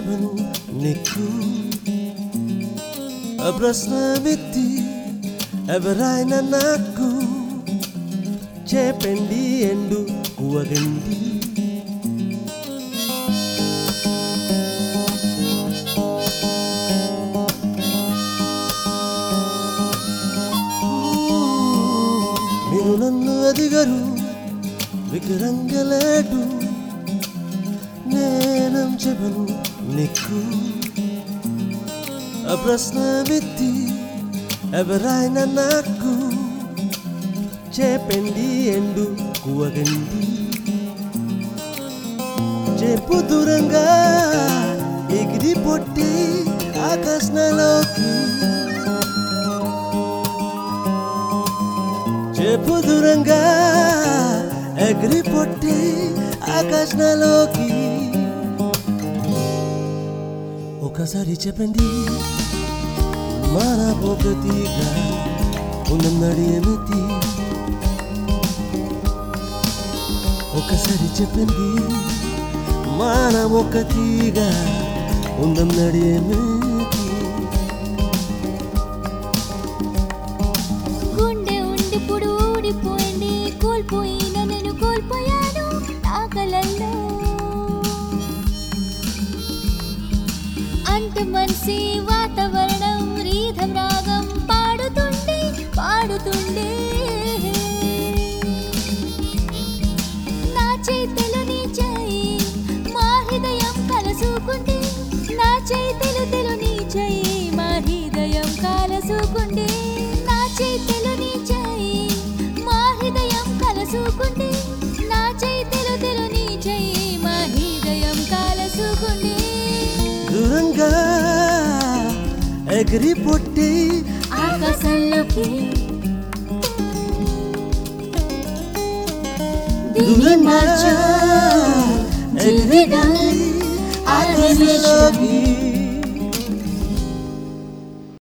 చెప్పను నీకు ఆ ప్రశ్న వ్యక్తి ఎవరైనా నాకు చెప్పండి ఎండు కువగండి మీరు నన్ను అదిగరు వికరంగలేడు నేనం చెప్పను నీకు ఆ ప్రశ్న వ్యక్తి ఎవరైనా నాకు చెప్పండి ఎండు కువగండి చెప్పు దూరంగా ఎగిరి పొట్టి ఆకాశంలోకి చెప్పు దూరంగా ఎగిరి పొట్టి ఆకాశంలోకి ఒకసారి చెప్పండి మన ఒకటిగా ఉన్నది ఏమిటి ఒకసారి చెప్పండి మనం ఒకటిగా ఉన్నది ఏమిటి గుండె ఉండిప్పుడు ఊడిపోయింది కోల్పోయిన నేను కోల్పోయాను నా కలల్లో అంటు మనిషి వాతావరణం రీధం రాగం పాడుతుండే పాడుతుండే నా చేతిలో నీ చేయి మా హృదయం కలసుకుంటే నా చేతిలో తెలు నీ చేయి మా హృదయం కలసుకుంటే నా చేతిలో నీ చేయి మా హృదయం కలసుకుంటే నా చేతిలో తెలు నీ చేయి మా హృదయం కలసుకుంటే దూరంగా ఎగిరి పొట్టి ఆకాశంలోకి దిగి దూరంగా మార్చు ఎగిరి దివిగా పొట్టి ఆకాశంలోకి